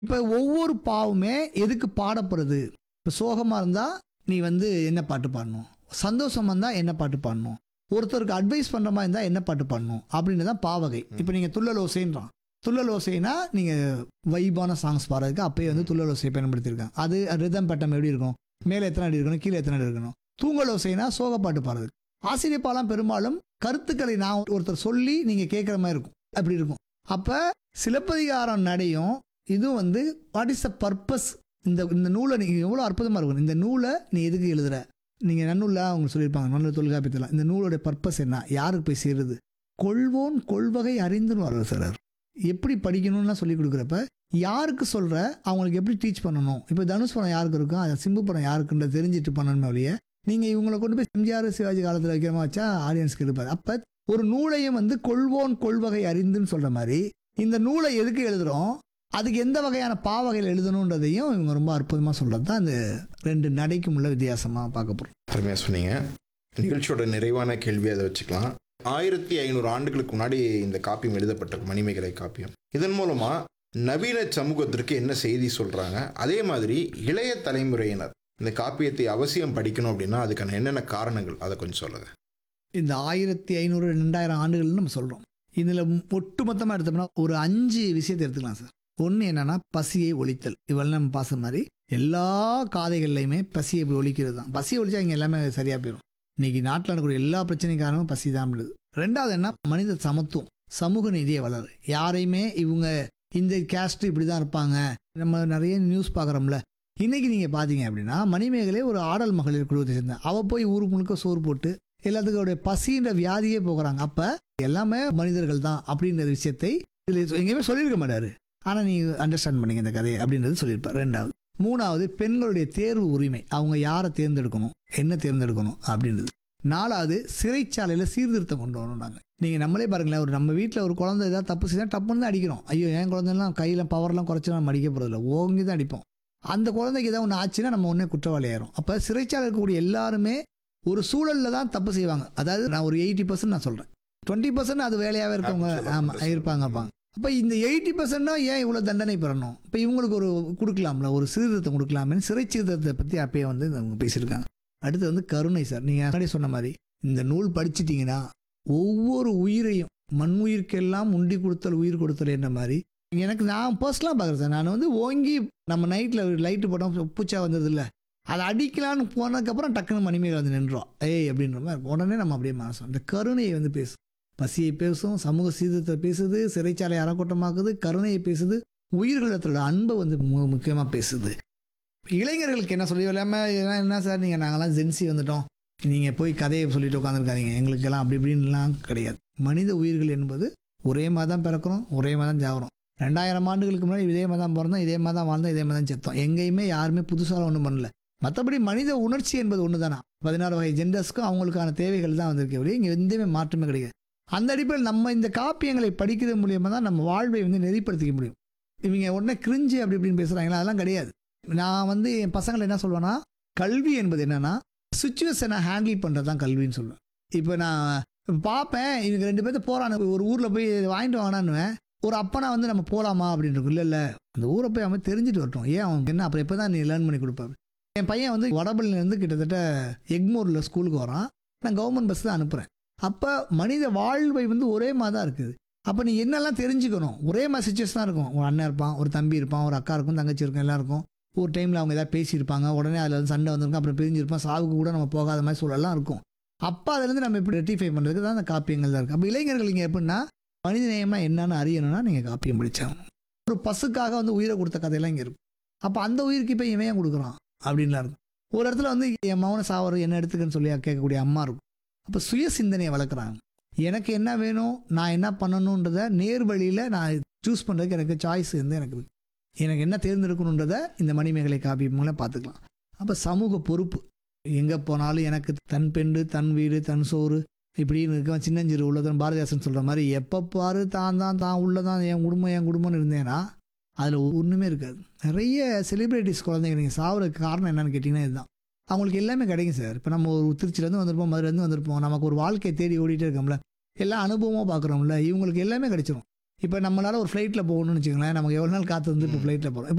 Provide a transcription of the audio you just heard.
இப்போ ஒவ்வொரு பாவுமே எதுக்கு பாடப்படுது இப்போ சோகமாக இருந்தால் நீ வந்து என்ன பாட்டு பாடணும் சந்தோஷமா இருந்தால் என்ன பாட்டு பாடணும் ஒருத்தருக்கு அட்வைஸ் பண்ணுற மாதிரி இருந்தால் என்ன பாட்டு பாடணும் அப்படின்னு தான் பாவகை இப்போ நீங்கள் துள்ளல் ஓசைன்றான் துள்ளல் ஓசைனா நீங்கள் வைபான சாங்ஸ் பாடுறதுக்கு அப்பயே வந்து துள்ளல் ஓசையை பயன்படுத்தியிருக்காங்க அது ரிதம் பட்டம் எப்படி இருக்கும் மேலே எத்தனை அடி இருக்கணும் கீழே எத்தனை அடி இருக்கணும் தூங்கல் ஓசைனா சோக பாட்டு பாடுறதுக்கு ஆசிரியப்பாலாம் பெரும்பாலும் கருத்துக்களை நான் ஒருத்தர் சொல்லி நீங்கள் கேட்குற மாதிரி இருக்கும் அப்படி இருக்கும் அப்போ சிலப்பதிகாரம் நடையும் இதுவும் வந்து வாட் இஸ் த பர்பஸ் இந்த இந்த நூலை நீங்கள் எவ்வளோ அற்புதமாக இருக்கும் இந்த நூலை நீ எதுக்கு எழுதுற நீங்கள் நன்னூலில் அவங்க சொல்லியிருப்பாங்க நல்ல தொல்காப்பியத்தில் இந்த நூலோட பர்பஸ் என்ன யாருக்கு போய் சேருது கொள்வோன் கொள்வகை அறிந்துன்னு வர்றாரு சார் அவர். எப்படி படிக்கணும்லாம் சொல்லி கொடுக்குறப்ப யாருக்கு சொல்கிற அவங்களுக்கு எப்படி டீச் பண்ணணும் இப்போ தனுஷ் படம் யாருக்கு இருக்கும் அது சிம்பு படம் யாருக்குன்ற தெரிஞ்சுட்டு பண்ணணுமே ஒழிய நீங்கள் இவங்களை கொண்டு போய் எம்ஜிஆர் சிவாஜி காலத்தில் வைக்கிற மாதிரி வச்சா ஆடியன்ஸ்க்கு இருப்பார் அப்போ ஒரு நூலையும் வந்து கொள்வோன் கொள்வகை அறிந்துன்னு சொல்கிற மாதிரி இந்த நூலை எதுக்கு எழுதுகிறோம் அதுக்கு எந்த வகையான பாவகையில் எழுதணுன்றதையும் இவங்க ரொம்ப அற்புதமாக சொல்கிறது தான் இந்த ரெண்டு நடைக்கும் உள்ள வித்தியாசமாக பார்க்க போகிறோம் அருமையாக சொன்னீங்க நிகழ்ச்சியோட நிறைவான கேள்வி அதை வச்சுக்கலாம் ஆயிரத்தி ஐநூறு ஆண்டுகளுக்கு முன்னாடி இந்த காப்பியம் எழுதப்பட்டிருக்கு மணிமேகலை காப்பியம் இதன் மூலமா நவீன சமூகத்திற்கு என்ன செய்தி சொல்றாங்க அதே மாதிரி இளைய தலைமுறையினர் இந்த காப்பியத்தை அவசியம் படிக்கணும் அப்படின்னா அதுக்கான என்னென்ன காரணங்கள் அதை கொஞ்சம் சொல்லுங்க இந்த ஆயிரத்தி ஐநூறு ரெண்டாயிரம் ஆண்டுகள்னு நம்ம சொல்கிறோம் இதில் ஒட்டு மொத்தமாக எடுத்தோம்னா ஒரு அஞ்சு விஷயத்தை எடுத்துக்கலாம் சார் ஒன்று என்னன்னா பசியை ஒழித்தல் இவெல்லாம் நம்ம பாச மாதிரி எல்லா காதைகள்லையுமே பசியை இப்படி ஒழிக்கிறது தான் பசியை ஒழிச்சா இங்கே எல்லாமே சரியாக போயிடும் இன்னைக்கு நாட்டில் நடக்கிற எல்லா பிரச்சனைக்கும் காரணமும் பசி தான் ரெண்டாவது என்ன மனித சமத்துவம் சமூக நீதியை வளரு யாரையுமே இவங்க இந்த கேஸ்ட் இப்படி தான் இருப்பாங்க நம்ம நிறைய நியூஸ் பார்க்குறோம்ல இன்னைக்கு நீங்கள் பார்த்தீங்க அப்படின்னா மணிமேகலை ஒரு ஆடல் மகளிர் குழுவத்தை சேர்ந்த அவள் போய் ஊர் முழுக்க சோறு போட்டு எல்லாத்துக்கும் பசின்ற வியாதியே போகிறாங்க அப்போ எல்லாமே மனிதர்கள் தான் அப்படின்ற விஷயத்தை இதில் எங்கேயுமே சொல்லியிருக்க மாட்டாரு ஆனால் நீ அண்டர்ஸ்டாண்ட் பண்ணீங்க இந்த கதையை அப்படின்றது சொல்லியிருப்பார் ரெண்டாவது மூணாவது பெண்களுடைய தேர்வு உரிமை அவங்க யாரை தேர்ந்தெடுக்கணும் என்ன தேர்ந்தெடுக்கணும் அப்படின்றது நாலாவது சிறைச்சாலையில் சீர்திருத்தம் கொண்டு வரணும் நாங்கள் நீங்கள் நம்மளே பாருங்களேன் ஒரு நம்ம வீட்டில் ஒரு குழந்தை ஏதாவது தப்பு செஞ்சால் டப்புன்னு தான் அடிக்கிறோம் ஐயோ என் குழந்தைலாம் கையில் பவர்லாம் குறைச்சி நம்ம அடிக்க போகிறதில்ல ஓங்கி தான் அடிப்போம் அந்த குழந்தைக்கு ஏதாவது ஒன்று ஆச்சுன்னா நம்ம ஒன்றே குற்றவாளி ஆயிரும் அப்போ சிறைச்சாலை இருக்கக்கூடிய எல்லாருமே ஒரு சூழலில் தான் தப்பு செய்வாங்க அதாவது நான் ஒரு எயிட்டி பர்சன்ட் நான் சொல்கிறேன் டுவெண்ட்டி பர்சன்ட் அது வேலையாகவே இருக்கவங்க ஆமாம் இருப்பாங்க இருப்பாங்க அப்போ இந்த எயிட்டி பர்சன்ட்னா ஏன் இவ்வளோ தண்டனை பெறணும் இப்போ இவங்களுக்கு ஒரு கொடுக்கலாம்ல ஒரு சீர்திருத்தம் கொடுக்கலாமே சிறை சீர்திருத்தத்தை பற்றி அப்பயே வந்து அவங்க பேசியிருக்காங்க அடுத்து வந்து கருணை சார் நீங்கள் முன்னாடி சொன்ன மாதிரி இந்த நூல் படிச்சிட்டிங்கன்னா ஒவ்வொரு உயிரையும் மண் உயிர்க்கெல்லாம் உண்டி கொடுத்தல் உயிர் கொடுத்தல் என்ற மாதிரி எனக்கு நான் பர்சனலாக பார்க்குறேன் சார் நான் வந்து ஓங்கி நம்ம நைட்டில் லைட்டு போட்டோம் பூச்சா வந்தது இல்லை அதை அடிக்கலான்னு போனதுக்கப்புறம் டக்குன்னு மணிமேகலை வந்து நின்றோம் ஏய் அப்படின்ற மாதிரி இருக்கும். உடனே நம்ம அப்படியே மாசம் இந்த கருணையை வந்து பேசும் பசியை பேசும் சமூக சீர்திருத்தத்தை பேசுது சிறைச்சாலை அறக்கூட்டமாக்குது கருணையை பேசுது உயிர்களிடத்தோட அன்பை வந்து முக்கியமாக பேசுது இளைஞர்களுக்கு என்ன சொல்லி இல்லாமல் என்ன சார் நீங்கள் நாங்களாம் ஜென்சி வந்துட்டோம் நீங்கள் போய் கதையை சொல்லிட்டு உட்காந்துருக்காதீங்க எங்களுக்கெல்லாம் அப்படி இப்படின்லாம் கிடையாது மனித உயிர்கள் என்பது ஒரே மாதிரி தான் பிறக்கிறோம் ஒரே மாதிரி தான் ஜாகிறோம் ரெண்டாயிரம் ஆண்டுகளுக்கு முன்னாடி இதே மாதிரி தான் பிறந்தோம் இதே மாதிரி தான் வாழ்ந்தோம் இதே மாதிரி தான் செத்தோம் எங்கேயுமே யாருமே புதுசாக ஒன்றும் பண்ணல மற்றபடி மனித உணர்ச்சி என்பது ஒன்று தானா பதினாறு வகை ஜெண்டர்ஸ்க்கும் அவங்களுக்கான தேவைகள் தான் வந்திருக்கே ஒழிய இங்கே எந்தமே மாற்றமே கிடையாது அந்த அடிப்படையில் நம்ம இந்த காப்பியங்களை படிக்கிறது மூலியமாக தான் நம்ம வாழ்வை வந்து நெறிப்படுத்திக்க முடியும் இவங்க உடனே கிரிஞ்சு அப்படி இப்படின்னு பேசுகிறாங்களா அதெல்லாம் கிடையாது நான் வந்து என் பசங்களை என்ன சொல்லுவேன்னா கல்வி என்பது என்னன்னா சுச்சுவேஷனை ஹேண்டில் பண்ணுறது தான் கல்வின்னு சொல்லுவேன் இப்போ நான் பார்ப்பேன் இவங்க ரெண்டு பேர்த்து போகிறானு ஒரு ஊரில் போய் வாங்கிட்டு வாங்கினான்னுவேன் ஒரு அப்பனா வந்து நம்ம போகலாமா அப்படின்னு இருக்கும் இல்லை இல்லை அந்த ஊரை போய் அவன் தெரிஞ்சுட்டு வரட்டும் ஏன் அவனுக்கு என்ன அப்புறம் எப்போ தான் நீ லேர்ன் பண்ணி கொடுப்பாரு என் பையன் வந்து வடபள்ளியிலேருந்து கிட்டத்தட்ட எக்மோரில் ஸ்கூலுக்கு வரான் நான் கவர்மெண்ட் பஸ் தான் அனுப்புகிறேன் அப்போ மனித வாழ்வை வந்து ஒரே மாதிரி தான் இருக்குது அப்போ நீ என்னெல்லாம் தெரிஞ்சுக்கணும் ஒரே மாதிரி சுச்சுவேஷன் தான் இருக்கும் ஒரு அண்ணன் இருப்பான் ஒரு தம்பி இருப்பான் ஒரு அக்கா இருக்கும் தங்கச்சி இருக்கும் எல்லாம் இருக்கும் ஒரு டைமில் அவங்க ஏதாவது பேசியிருப்பாங்க உடனே அதில் வந்து சண்டை வந்திருக்கும் அப்புறம் பிரிஞ்சிருப்பான் சாவுக்கு கூட நம்ம போகாத மாதிரி சூழல்லாம் இருக்கும் அப்போ அதுலேருந்து நம்ம எப்படி ரெட்டிஃபை பண்ணுறதுக்கு தான் அந்த காப்பியங்கள் தான் இருக்குது அப்போ இளைஞர்கள் இங்கே எப்படின்னா மனித நேயமாக என்னன்னு அறியணும்னா நீங்கள் காப்பியம் படிச்சாகணும் ஒரு பசுக்காக வந்து உயிரை கொடுத்த கதையெல்லாம் இங்கே இருக்கும் அப்போ அந்த உயிருக்கு இப்போ இவன் ஏன் கொடுக்குறான் அப்படின்லாம் இருக்கும் ஒரு இடத்துல வந்து என் மௌன சாவரம் என்ன எடுத்துக்கன்னு சொல்லி கேட்கக்கூடிய அம்மா இருக்கும் அப்போ சுய சிந்தனையை வளர்க்குறாங்க எனக்கு என்ன வேணும் நான் என்ன பண்ணணுன்றத நேர் வழியில் நான் சூஸ் பண்ணுறதுக்கு எனக்கு சாய்ஸ் வந்து எனக்கு இருக்கு எனக்கு என்ன தேர்ந்தெடுக்கணுன்றத இந்த மணிமேகலை காப்பி மூலம் பார்த்துக்கலாம் அப்போ சமூக பொறுப்பு எங்கே போனாலும் எனக்கு தன் பெண்டு தன் வீடு தன் சோறு இப்படின்னு இருக்க சின்னஞ்சிறு உள்ளதன் பாரதிதாசன் சொல்கிற மாதிரி எப்போ பாரு தான் தான் தான் உள்ளதான் என் குடும்பம் என் குடும்பம்னு இருந்தேன்னா அதில் ஒன்றுமே இருக்காது நிறைய செலிப்ரிட்டிஸ் குழந்தைங்க நீங்கள் சாவறதுக்கு காரணம் என்னன்னு கேட்டிங்கன்னா இதுதான் அவங்களுக்கு எல்லாமே கிடைக்கும் சார் இப்போ நம்ம ஒரு திருச்சிலேருந்து வந்திருப்போம் மதுரைலேருந்து வந்திருப்போம் நமக்கு ஒரு வாழ்க்கையை தேடி ஓடிட்டே இருக்கோம்ல எல்லா அனுபவமாக பார்க்குறோம்ல இவங்களுக்கு எல்லாமே கிடைச்சிரும் இப்போ நம்மளால ஒரு ஃப்ளைட்டில் போகணும்னு வச்சுக்கோங்களேன் நமக்கு எவ்வளோ நாள் காத்து வந்து இப்போ ஃப்ளைட்டில் போகிறோம்